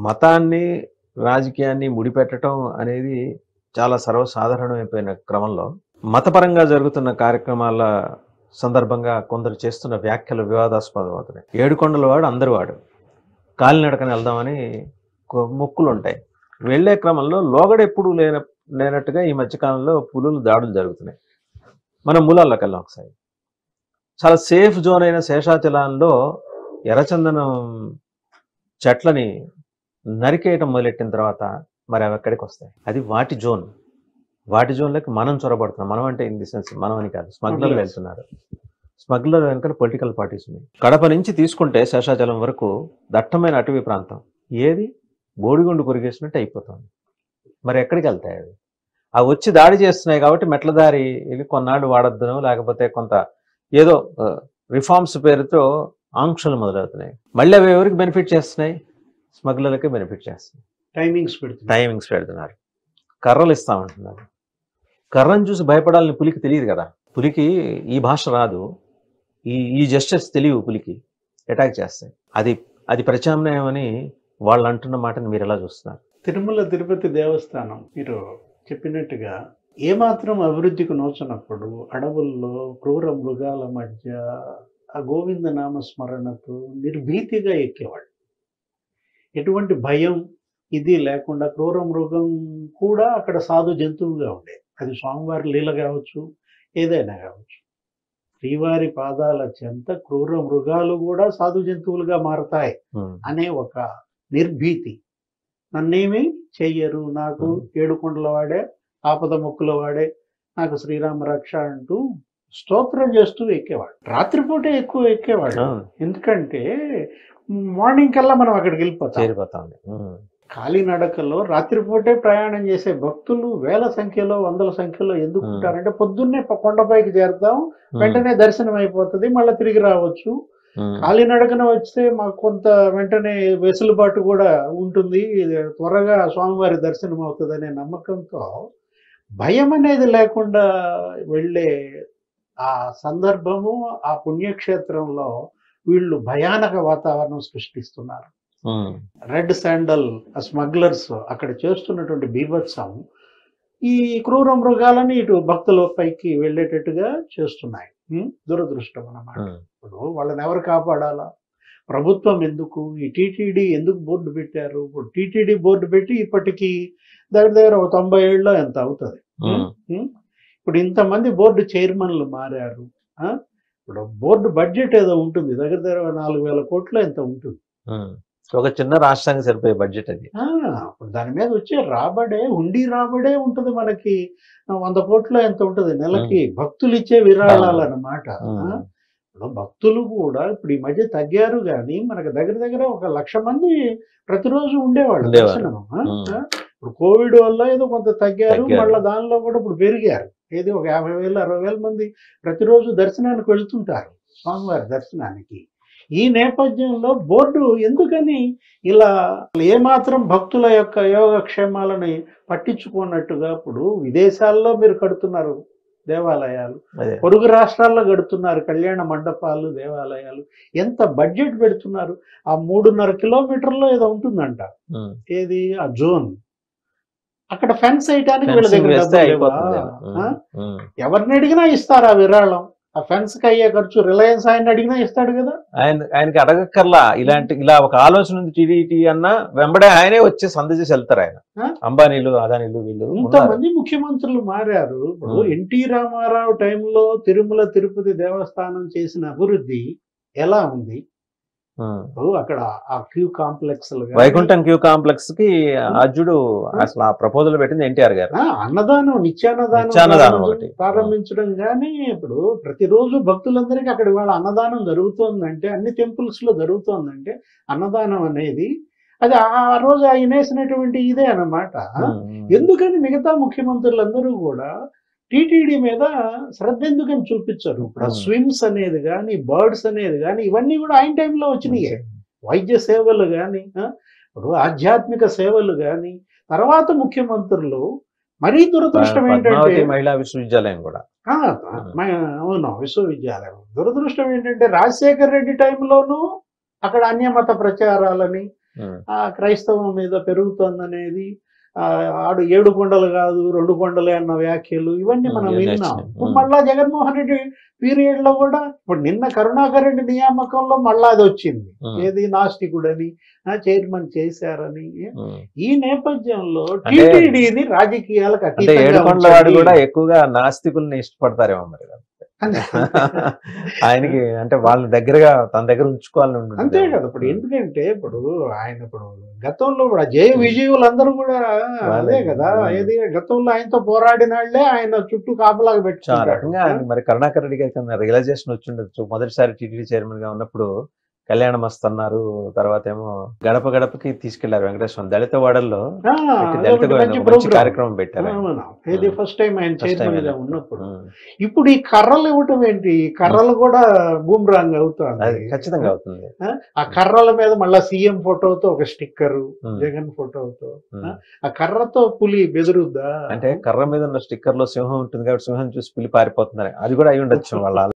మతాన్ని రాజకీయాన్ని ముడిపెట్టడం అనేది చాలా సర్వసాధారణమైపోయిన క్రమంలో మతపరంగా జరుగుతున్న కార్యక్రమాల సందర్భంగా కొందరు చేస్తున్న వ్యాఖ్యలు వివాదాస్పదం అవుతున్నాయి ఏడుకొండల వాడు అందరి వాడు కాలినడకని వెళ్దామని కొ- మొక్కులు ఉంటాయి వెళ్ళే క్రమంలో లోగడ ఎప్పుడు లేన లేనట్టుగా ఈ మధ్యకాలంలో పులులు దాడులు జరుగుతున్నాయి మనం మూలాల్లోకి వెళ్దాం ఒకసారి చాలా సేఫ్ జోన్ అయిన శేషాచలంలో ఎర్రచందనం చెట్లని నరికేయటం మొదలెట్టిన తర్వాత మరి అవి ఎక్కడికి వస్తాయి అది వాటి జోన్ వాటి జోన్లోకి మనం చొరబడుతున్నాం మనం అంటే ఇన్ ది సెన్స్ మనం అని కాదు స్మగ్లర్లు Smugglers. వెళ్తున్నారు స్మగ్లర్ వెనకాల పొలిటికల్ పార్టీస్ ఉన్నాయి కడప నుంచి తీసుకుంటే శేషాచలం వరకు దట్టమైన అటవీ ప్రాంతం ఏది బోడిగుండు కొరిగేసినట్టు అయిపోతుంది మరి ఎక్కడికి వెళ్తాయి అవి అవి వచ్చి దాడి చేస్తున్నాయి కాబట్టి మెట్ల దారి ఇవి కొన్నాళ్ళు వాడొద్దును లేకపోతే కొంత ఏదో రిఫార్మ్స్ పేరుతో ఆంక్షలు మొదలవుతున్నాయి మళ్ళీ అవి ఎవరికి బెనిఫిట్ చేస్తున్నాయి స్మగ్లర్లకే బెనిఫిట్ చేస్తున్నాయి టైమింగ్స్ పెడుతుంది టైమింగ్స్ పెడుతున్నారు కర్రలు ఇస్తామంటున్నారు కర్రను చూసి భయపడాలని పులికి తెలియదు కదా పులికి ఈ భాష రాదు ఈ ఈ జస్టిస్ తెలియవు పులికి అటాక్ చేస్తాయి అది అది ప్రత్యామ్నాయం అని వాళ్ళు అంటున్న మాటని మీరు ఎలా చూస్తున్నారు తిరుమల తిరుపతి దేవస్థానం మీరు చెప్పినట్టుగా ఏమాత్రం అభివృద్ధికి నోచినప్పుడు అడవుల్లో క్రూర మృగాల మధ్య ఆ గోవింద నామ స్మరణతో నిర్భీతిగా ఎక్కేవాళ్ళు ఎటువంటి భయం ఇది లేకుండా క్రూర మృగం కూడా అక్కడ సాధు జంతువుగా ఉండేది అది స్వామివారి లీల కావచ్చు ఏదైనా కావచ్చు శ్రీవారి పాదాల చెంత క్రూర మృగాలు కూడా సాధు జంతువులుగా మారతాయి ఉమ్, అనే ఒక నిర్భీతి నన్నేమి చెయ్యరు నాకు ఏడుకొండల వాడే ఆపద మొక్కుల వాడే నాకు శ్రీరామ రక్ష అంటూ స్తోత్రం చేస్తూ ఎక్కేవాడు రాత్రిపూటే ఎక్కువ ఎక్కేవాడు అవును, ఎందుకంటే మార్నింగ్ కల్లా మనం అక్కడికి వెళ్ళిపోతాం చేరిపోతా ఉంది ఉమ్, కాలినడకలో రాత్రిపూటే ప్రయాణం చేసే భక్తులు వేల సంఖ్యలో వందల సంఖ్యలో ఎందుకు Hmm. ఉంటారంటే పొద్దున్నే ప- కొండపైకి చేరుతాం ఉమ్, వెంటనే దర్శనం అయిపోతుంది మళ్ళీ తిరిగి రావచ్చు ఉమ్, కాలినడకన వస్తే మాకు కొంత వెంటనే వెసులుబాటు కూడా ఉంటుంది ఇది త్వరగా స్వామివారి దర్శనం అవుతుందనే నమ్మకంతో భయం అనేది లేకుండా వెళ్ళే ఆ సందర్భము ఆ పుణ్యక్షేత్రంలో వీళ్ళు భయానక వాతావరణం సృష్టిస్తున్నారు ఉమ్, రెడ్ శాండల్ స్మగ్లర్స్ అక్కడ చేస్తున్నటువంటి బీభత్సం ఈ క్రూర మృగాలని ఇటు భక్తుల పైకి వెళ్ళేటట్టుగా చేస్తున్నాయి ఉం? దురదృష్టం అన్నమాట ఉమ్, ఇప్పుడు వాళ్ళని ఎవరు కాపాడాలా ప్రభుత్వం ఎందుకు ఈ టీటీడీ ఎందుకు బోర్డు పెట్టారు ఇప్పుడు టీటీడీ బోర్డు పెట్టి ఇప్పటికీ దగ్గర దగ్గర ఒక తొంభై ఏళ్ళలో ఎంత అవుతుంది ఉమ్, ఇప్పుడు ఇంతమంది బోర్డు చైర్మన్లు మారారు ఆ? ఇప్పుడు బోర్డు బడ్జెట్ ఏదో ఉంటుంది దగ్గర దగ్గర నాలుగు వేల కోట్లు ఎంత ఉంటుంది ఉమ్. ఒక చిన్న రాష్ట్రానికి సరిపోయే బడ్జెట్ అది ఆ, ఇప్పుడు దాని మీద వచ్చే రాబడే ఉండి రాబడే ఉంటుంది మనకి ఆ, వంద కోట్లు ఎంత ఉంటుంది నెలకి భక్తులు ఇచ్చే విరాళాలు అన్నమాట ఉమ్, ఆ? ఇప్పుడు భక్తులు కూడా ఇప్పుడు ఈ మధ్య తగ్గారు కానీ మనకు దగ్గర దగ్గర ఒక లక్ష మంది ప్రతిరోజు ఉండేవాళ్ళు ఉండేవారు. దర్శనం ఆ? ఉమ్. ఆ? ఇప్పుడు కోవిడ్ వల్ల ఏదో కొంత తగ్గారు తగ్గారు. మళ్ళీ దానిలో కూడా ఇప్పుడు పెరిగారు ఏది ఒక యాభై వేలు అరవై వేల మంది ప్రతిరోజు దర్శనానికి వెళ్తుంటారు స్వామివారి దర్శనానికి ఈ నేపథ్యంలో బోర్డు ఎందుకని ఇలా ఏమాత్రం భక్తుల యొక్క యోగక్షేమాలని పట్టించుకున్నట్టుగా ఇప్పుడు విదేశాల్లో మీరు కడుతున్నారు దేవాలయాలు అదే పొరుగు రాష్ట్రాల్లో కడుతున్నారు కళ్యాణ మండపాలు దేవాలయాలు ఎంత బడ్జెట్ పెడుతున్నారు ఆ మూడున్నర కిలోమీటర్లో ఏదో ఉంటుందంట ఉమ్. ఏది ఆ జోన్ అక్కడ ఫెన్స్ వేయడానికి వీళ్ళ ఫెన్సింగ్ దగ్గర వేస్తే డబ్బులు లేవా? అయిపోతుంది ఆ? ఉమ్, ఉమ్. ఎవరిని అడిగినా ఇస్తారు ఆ విరాళం ఆ ఫెన్స్ కి అయ్యే ఖర్చు రిలయన్స్ ఆయన అడిగినా ఇస్తాడు కదా ఆయన ఆయనకి అడగక్కర్లా ఇలాంటి ఇలా ఒక ఆలోచన ఉంది టీడీటీ అన్న వెంబడే ఆయనే వచ్చి సంద చేసి వెళ్తారు ఆయన ఆ? అంబానీలు అదానీలు వీళ్ళు ఉన్నారు. ఇంతమంది ముఖ్యమంత్రులు మారారు ఇప్పుడు ఉమ్. ఎన్టీ రామారావు టైంలో తిరుమల తిరుపతి దేవస్థానం చేసిన అభివృద్ధి ఎలా ఉంది ఉమ్. ఇప్పుడు అక్కడ ఆ queue complex Vaikuntham queue complex కి అర్జుడు అసలు ఆ ప్రపోజల్ పెట్టింది ఎన్టీఆర్ గారు అన్నదానం నిత్యాన్నదానం నిత్యాన్నదానం ప్రారంభం- ఒకటి. ప్రారంభించడం కానీ ఇప్పుడు ప్రతిరోజు భక్తులందరికీ అక్కడ వాళ్ళ అన్నదానం జరుగుతోందంటే అన్ని టెంపుల్స్ లో జరుగుతోందంటే అన్నదానం అనేది అది ఆ రోజు ఆయన వేసినటువంటి ఇదే అన్నమాట ఉమ్, ఉమ్. ఎందుకని మిగతా ముఖ్యమంత్రులందరూ కూడా టీటీడీ మీద శ్రద్ధ ఎందుకని చూపించరు ఇప్పుడు Hmm. స్విమ్స్ అనేది కానీ బర్డ్స్ అనేది కానీ ఇవన్నీ కూడా ఆయన టైంలో వచ్చినాయి వైద్య సేవలు కానీ ఇప్పుడు ఆధ్యాత్మిక సేవలు కానీ తర్వాత ముఖ్యమంత్రులు మరీ దురదృష్టం ఏంటంటే పద్మావతి మహిళా విశ్వవిద్యాలయం కూడా ఆ, మ- అవును విశ్వవిద్యాలయం దురదృష్టం ఏంటంటే రాజశేఖర్ రెడ్డి టైంలోనూ అక్కడ అన్యమత ప్రచారాలని ఉమ్, ఆ క్రైస్తవం మీద పెరుగుతోందనేది ఆ, ఆడు ఏడు కొండలు కాదు రెండు కొండలే అన్న వ్యాఖ్యలు ఇవన్నీ మనం ఉమ్, విన్నాం వచ్చినాయి. ఇప్పుడు ఉమ్. మళ్ళా జగన్మోహన్ రెడ్డి పీరియడ్ లో కూడా ఇప్పుడు నిన్న కరుణాకర్ రెడ్డి నియామకంలో మళ్ళా అది వచ్చింది ఉమ్, ఏది నాస్తికుడని చైర్మన్ చేశారని ఉమ్. ఈ నేపథ్యంలో అంటే- టీటీడీని రాజకీయాలకు అంటే అతీతంగా ఏడుకొండల వాడు ఉంచండి. కూడా ఎక్కువగా నాస్తికుల్ని ఇష్టపడతారేమో మరి ఆయనకి అంటే వాళ్ళని దగ్గరగా తన దగ్గర ఉంచుకోవాలని ఉంటుంది అంతే కదా ఇప్పుడు ఎందుకంటే ఇప్పుడు ఆయన ఇప్పుడు గతంలో కూడా జయ విజయులందరూ కూడా అదే కదా ఉమ్. ఏది గతంలో ఆయనతో పోరాడిన వాళ్ళే ఆయన చుట్టూ కాపలాగా చాలా రకంగా పెట్టుకుంటారు ఆయన మరి కరుణాకర్ రెడ్డి గారికి రియలైజేషన్ వచ్చి ఉండొచ్చు మొదటిసారి టీటీడీ చైర్మన్ గా ఉన్నప్పుడు కళ్యాణ మస్త్ అన్నారు తర్వాత ఏమో గడప గడపకి తీసుకెళ్లారు వెంకటేశ్వర దళిత వాడల్లో ఆ, పెట్టి దళిత అదొకటి గోవింద మంచి ఒక మంచి program. కార్యక్రమం పెట్టారు ఆయన. అవును. ఇది ఉమ్. ఫస్ట్ టైం ఆయన First time చైర్మన్ గా ఆయన. ఉన్నప్పుడు ఉమ్. ఇప్పుడు ఈ కర్రలు ఇవ్వటం ఏంటి ఈ కర్రలు కూడా బూమ్రాంగ్ అది అవుతుంది ఖచ్చితంగా అవుతుంది ఆ కర్రల మీద మళ్ళా సీఎం ఫోటోతో ఒక స్టిక్కర్ ఉమ్. జగన్ ఫోటోతో ఉమ్. ఆ కర్రతో పులి బెదురుద్దా అంటే కర్ర మీద ఉన్న స్టిక్కర్ లో సింహం ఉంటుంది కాబట్టి సింహం చూసి పిల్లి పారిపోతున్నారు అది కూడా అయి ఉండొచ్చు వాళ్ళ